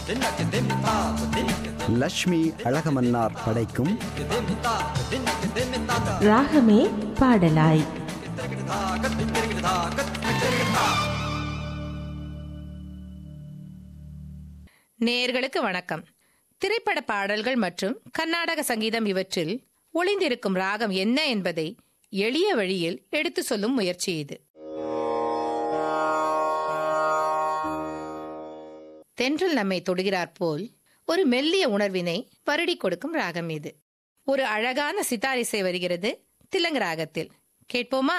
லக்ஷ்மி அழகமன்னார் படைக்கும் ராகமே பாடலாய் நேயர்களுக்கு வணக்கம் திரைப்பட பாடல்கள் மற்றும் கர்நாடக சங்கீதம் இவற்றில் ஒளிந்திருக்கும் ராகம் என்ன என்பதை எளிய வழியில் எடுத்து சொல்லும் முயற்சி இது தென்றல் நம்மை தொடுகிறார் போல் ஒரு மெல்லிய உணர்வினை வருடி கொடுக்கும் ராகம் இது ஒரு அழகான சித்தாரிசை வருகிறது திலங்கு ராகத்தில் கேட்போமா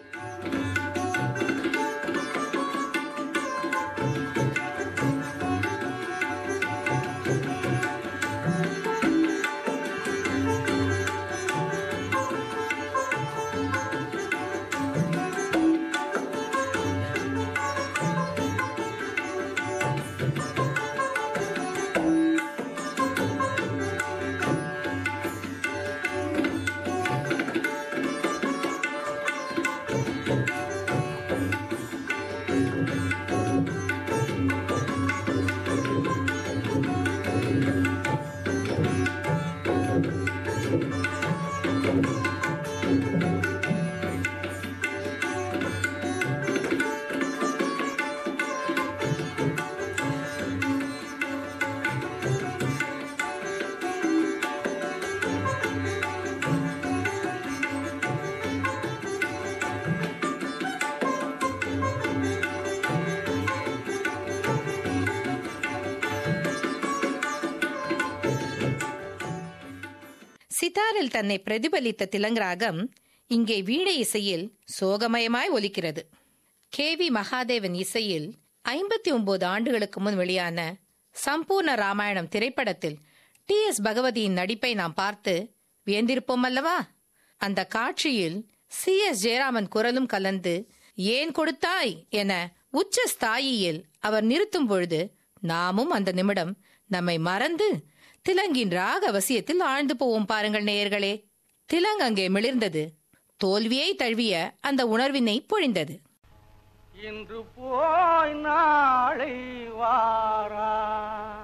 சிதாரில் தன்னை பிரதிபலித்த திலங்கராகம் இங்கே வீணை இசையில் சோகமயமாய் ஒலிக்கிறது கே வி மகாதேவன் இசையில் ஐம்பத்தி ஒன்பது ஆண்டுகளுக்கு முன் வெளியான சம்பூர்ண ராமாயணம் திரைப்படத்தில் டி எஸ் பகவதியின் நடிப்பை நாம் பார்த்து வியந்திருப்போம் அல்லவா அந்த காட்சியில் சி எஸ் ஜெயராமன் குரலும் கலந்து ஏன் கொடுத்தாய் என உச்ச ஸ்தாயியில் அவர் நிறுத்தும் பொழுது நாமும் அந்த நிமிடம் நம்மை மறந்து திலங்கின் ராக அவசியத்தில் ஆழ்ந்து போவோம் பாருங்கள் நேயர்களே திலங் அங்கே மிளிர்ந்தது தோல்வியை தழுவிய அந்த உணர்வினை பொழிந்தது இன்று போய் நாளை வாராய்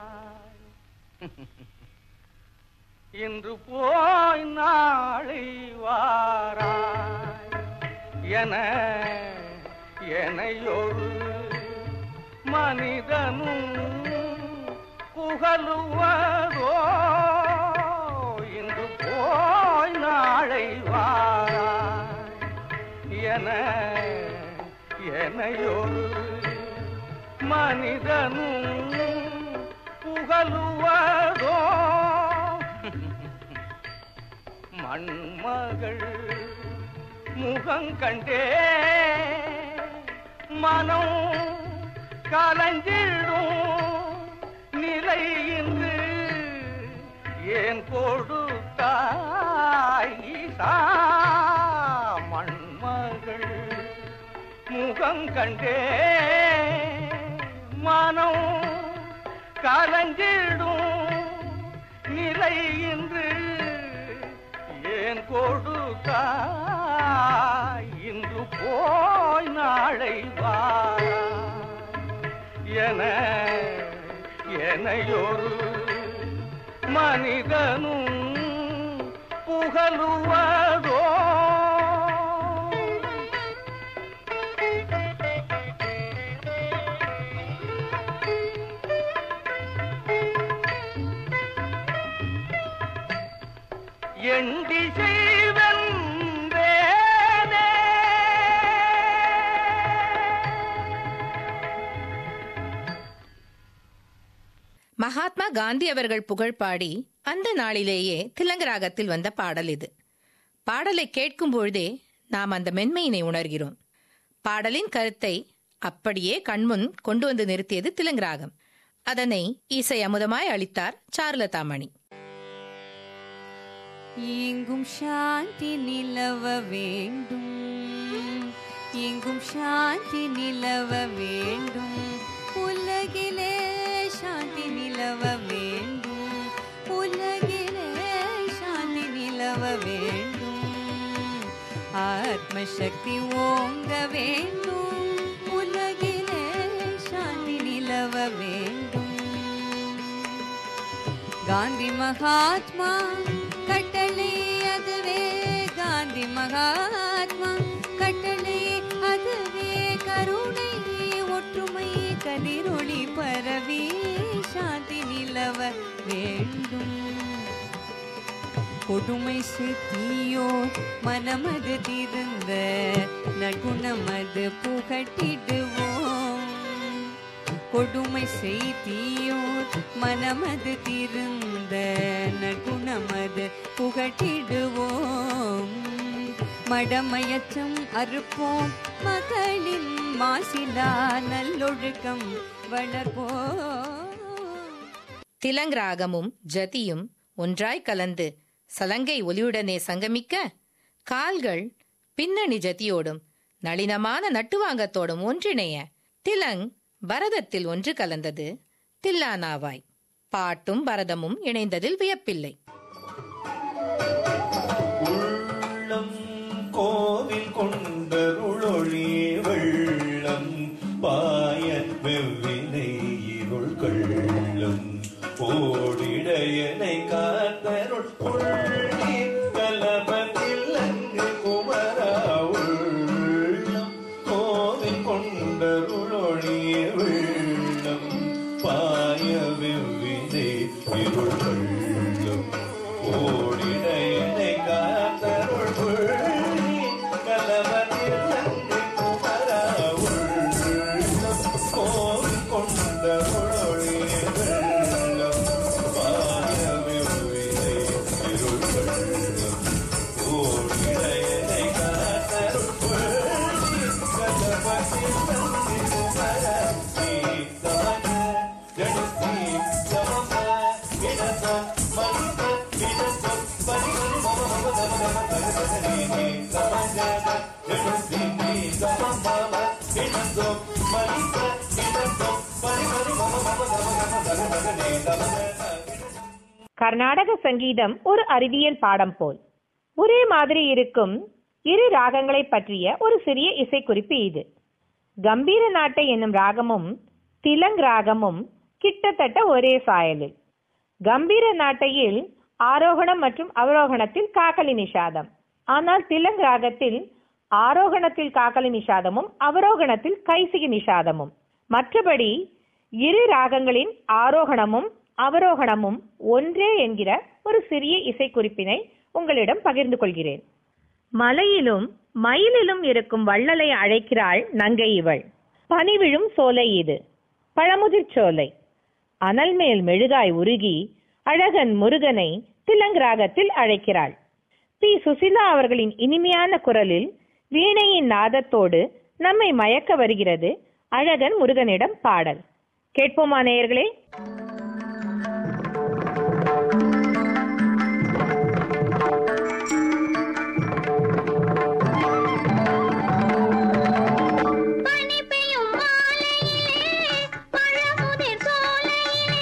இன்று போய் நாளை வாராய் என எனையொரு மனிதனும் புகழுவதோ இன்று போய் நாளை வாராய் என எனையொரு மனிதனும் புகழுவதோ மண்மகள் முகங்கண்டே மனம் கலஞ்சிடும் நிலை இன்று ஏன் கொடுத்தாய் ஈசா மண்மகள் முகம் கண்டே மனம் கலஞ்சிடும் நிலை இன்று ஏன் கொடுத்தாய் இன்று போய் நாளை வா என எனையொரு மனிதனும் புகழுவதோ எண்டி செய்வந்தேனே மகாத்மா காந்தி அவர்கள் புகழ் பாடி அந்த நாளிலேயே திலங்கராகத்தில் வந்த பாடல் இது பாடலை கேட்கும் பொழுதே நாம் அந்த மென்மையினை உணர்கிறோம் பாடலின் கருத்தை அப்படியே கண்முன் கொண்டு வந்து நிறுத்தியது திலங்கராகம் அதனை இசை அமுதமாய் அளித்தார் சாருலதாமணி எங்கும் சாந்தி நிலவ வேண்டும் எங்கும் சாந்தி நிலவ வேண்டும் உலகிலே சாந்தி நிலவ வேண்டும் உலகிலே சாந்தி நிலவ வேண்டும் ஆத்மசக்தி ஓங்க வேண்டும் உலகிலே சாந்தி நிலவ வேண்டும் காந்தி மகாத்மா கட்டளை அதுவே காந்தி மகாத்மா கட்டளை அதுவே கருணை ஒற்றுமை கதிரொளி பரவி சாந்தி நிலவ வேண்டும் கொடுமை செய்தியோ மனமது திருந்த நற்குணமது புகட்டிடுவோம் கொடுமை செய்தியோ மனமது திருந்த நற்குணமது புகட்டிடுவோம் மடமயச்சம் அறுப்போம் மகளின் மாசிலா நல்லொழுக்கம் வளர்ப்போம் திலங்கிராகமும் ஜதியும் ஒன்றாய் கலந்து சலங்கை ஒலியுடனே சங்கமிக்க கால்கள் பின்னணி ஜதியோடும் நளினமான நட்டுவாங்கத்தோடும் ஒன்றிணைய திலங் பரதத்தில் ஒன்று கலந்தது தில்லானாவாய் பாட்டும் பரதமும் இணைந்ததில் வியப்பில்லை உள்ளம் கோவில் கொண்டருளொளி வெள்ளம் பாய வெவ்வினை இருள் கள்ளம் ஓடிடையனை காத்தருள் புள்ளி கலபத்தில் அங்கு குமரா உள்ளம் கோவில் கொண்டருளொளி வெள்ளம் பாய வெவ்வினை இருள் கள்ளம் ஓடிடையனை காத்தருள் புள்ளி கலவத்தில் அங்கு குமரா உள்ளம் கோவில் கொண்ட உளொளி வெள்ளம் பாய வெவ்வினை இருள் கள்ளம் ஓடிடையனை காத்தருள் புள்ளி கலவத்தில் அங்கு குமரா நீ சமக ஜனசி சமம இடச மனித இடச பரிமரி மம மம தம தம தக தக நீ நீ சமஜக ஜனசி நீ சமம இடச மனித இடச பரிமரி மம மம தம தம தக தக நீ தம கர்நாடக சங்கீதம் ஒரு அறிவியல் பாடம் போல் ஒரே மாதிரி இருக்கும் இரு ராகங்களை பற்றிய ஒரு சிறிய இசைக்குறிப்பு இது கம்பீர நாட்டை என்னும் ராகமும் திலங் ராகமும் கிட்டத்தட்ட ஒரே சாயலில் கம்பீர நாட்டையில் ஆரோகணம் மற்றும் அவரோகணத்தில் காக்கலி நிஷாதம் ஆனால் திலங் ராகத்தில் ஆரோகணத்தில் காக்கலி நிஷாதமும் அவரோகணத்தில் கைசிகி நிஷாதமும் மற்றபடி இரு ராகங்களின் ஆரோகணமும் அவரோகணமும் ஒன்றே என்கிற ஒரு சிறிய இசைக்குறிப்பினை உங்களிடம் பகிர்ந்து கொள்கிறேன் மலையிலும் மயிலிலும் இருக்கும் வள்ளலை அழைக்கிறாள் நங்கை இவள் பனிவிழும் சோலை இது பழமுதிர் சோலை அனல் மேல் மெழுகாய் உருகி அழகன் முருகனை திலங் ராகத்தில் அழைக்கிறாள் பி சுசிலா அவர்களின் இனிமையான குரலில் வீணையின் நாதத்தோடு நம்மை மயக்க வருகிறது அழகன் முருகனிடம் பாடல் கேட்போமா நேயர்களே பனி பெய்யும் மாலையிலே பழமுதிர் சோலையிலே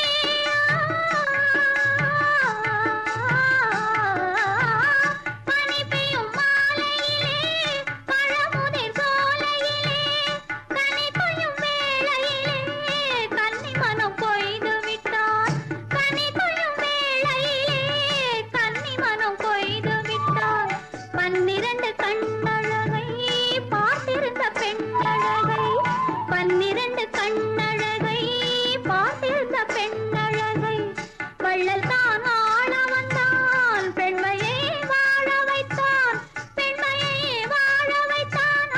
பனி பெய்யும் மாலையிலே பழமுதிர் சோலையிலே கனி கொய்யும் வேளையிலே கன்னி மனம் கொய்து விட்டார் கனி கொய்யும் வேளையிலே கன்னி மனம் கொய்து விட்டார் பன்னிரண்டு கண்ணழகை பார்த்திருந்த பெண்ணழகை பன்னிரண்டு கண்ணழகை பார்த்திருந்த பெண்ணழகை வள்ளல் தான் ஆள வந்தான் பெண்மையை வாழ வைத்தான் பெண்மையை வாழ வைத்தான்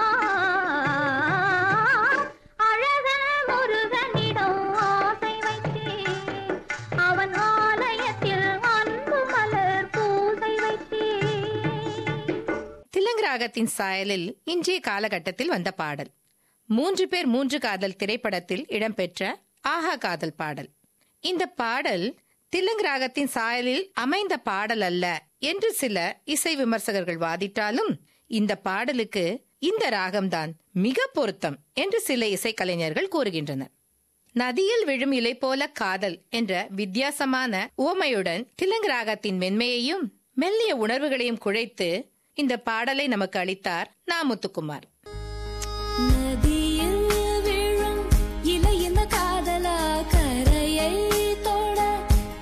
அழகன் முருகனிடம் ஆசை வைத்தேன் அவன் ஆலயத்தில் அன்பு மலர் பூசை வைத்தேன் திலங்கு ராகத்தின் சாயலில் இன்றைய காலகட்டத்தில் வந்த பாடல் மூன்று பேர் மூன்று காதல் திரைப்படத்தில் இடம்பெற்ற ஆஹா காதல் பாடல் இந்த பாடல் திலங்கு ராகத்தின் சாயலில் அமைந்த பாடல் அல்ல என்று சில இசை விமர்சகர்கள் வாதிட்டாலும் இந்த பாடலுக்கு இந்த ராகம்தான் மிக பொருத்தம் என்று சில இசைக்கலைஞர்கள் கூறுகின்றனர் நதியில் விழும் இலை போல காதல் என்ற வித்தியாசமான உவமையுடன் திலங்கு ராகத்தின் மென்மையையும் மெல்லிய உணர்வுகளையும் குழைத்து இந்த பாடலை நமக்கு அளித்தார் நா முத்துக்குமார் நதியில் விழும் இலையின் காதலா கரையை தொட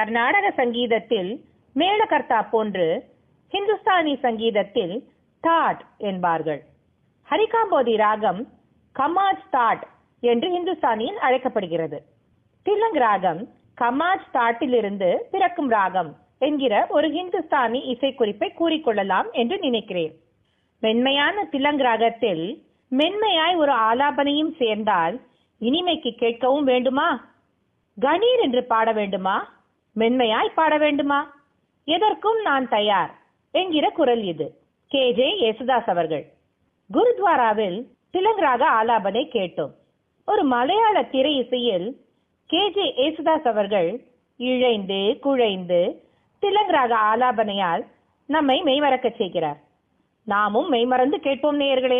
கர்நாடக சங்கீதத்தில் மேளகர்த்தா போன்று ஹிந்துஸ்தானி சங்கீதத்தில் தாட் என்பார்கள் ஹரிகாம்போதி ராகம் கமாஜ் தாட் என்று ஹிந்துஸ்தானியில் அழைக்கப்படுகிறது திலங் ராகம் கமாஜ் தாட்டிலிருந்து பிறக்கும் ராகம் என்கிற ஒரு ஹிந்துஸ்தானி இசைக்குறிப்பை கூறிக்கொள்ளலாம் என்று நினைக்கிறேன் மென்மையான திலங் ராகத்தில் மென்மையாய் ஒரு ஆலாபனையும் சேர்ந்தால் இனிமைக்கு கேட்கவும் வேண்டுமா கணீர் என்று பாட வேண்டுமா மென்மையாய் பாட வேண்டுமா எதற்கும் நான் தயார் என்கிற குரல் இது கே ஜே யேசுதாஸ் அவர்கள் குருத்வாராவில் திலங்கராக ஆலாபனை கேட்டோம் ஒரு மலையாள திரை இசையில் கே ஜே யேசுதாஸ் அவர்கள் இழைந்து குழைந்து திலங்கராக ஆலாபனையால் நம்மை மெய்மறக்கச் செய்கிறார் நாமும் மெய்மறந்து கேட்போம் நேயர்களே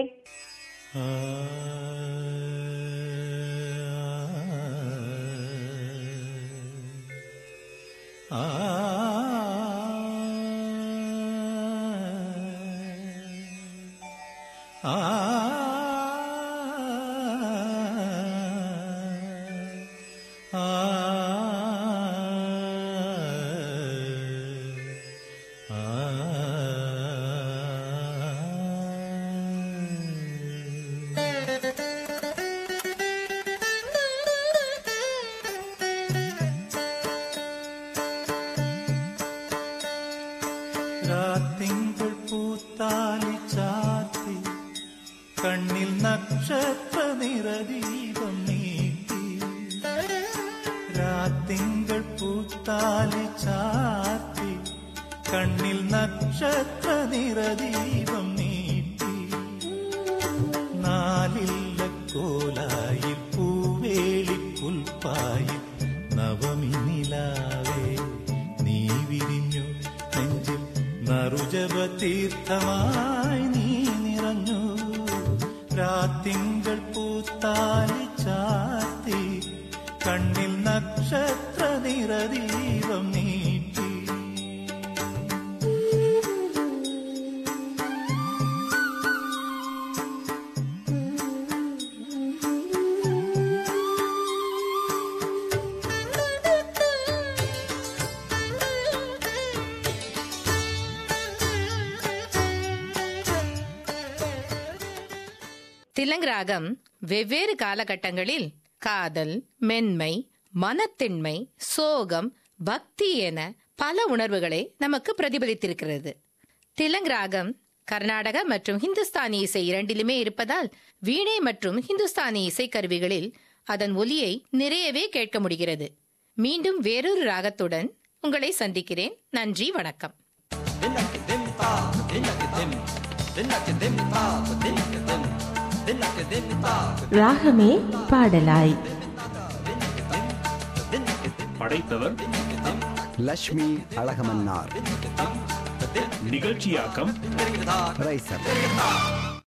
രാത്തിങ്കൾ പൂത്താലി ചാത്തി കണ്ണിൽ നക്ഷത്ര നിറദീപം നീട്ടി രാത്തിങ്കൾ പൂത്താലി ചാത്തി കണ്ണിൽ നക്ഷത്ര നിറദീപം നീട്ടി നാലില്ല കോലായിൽ പൂവേളി പുൽപ്പായിൽ നവമി നിലാവേ നീ വിരിഞ്ഞു നെഞ്ചിൽ നറുജപ തീർത്ഥമായി നീ നിറഞ്ഞു രാത്തിങ്കൾ പൂത്താലി ചാത്തി കണ്ണിൽ നക്ഷത്ര നിറദീപം നീട്ടി திலங் ராகம் வெவ்வேறு காலகட்டங்களில் காதல் மென்மை மனத்திண்மை சோகம் பக்தி என பல உணர்வுகளை நமக்கு பிரதிபலித்திருக்கிறது திலங் ராகம் கர்நாடக மற்றும் ஹிந்துஸ்தானி இசை இரண்டிலுமே இருப்பதால் வீணை மற்றும் ஹிந்துஸ்தானி இசைக்கருவிகளில் அதன் ஒலியை நிறையவே கேட்க முடிகிறது மீண்டும் வேறொரு ராகத்துடன் உங்களை சந்திக்கிறேன் நன்றி வணக்கம் ராகமே பாடலாய் படைத்தவர் லக்ஷ்மி அழகமன்னார் நிகழ்ச்சியாக்கம் ரைசர்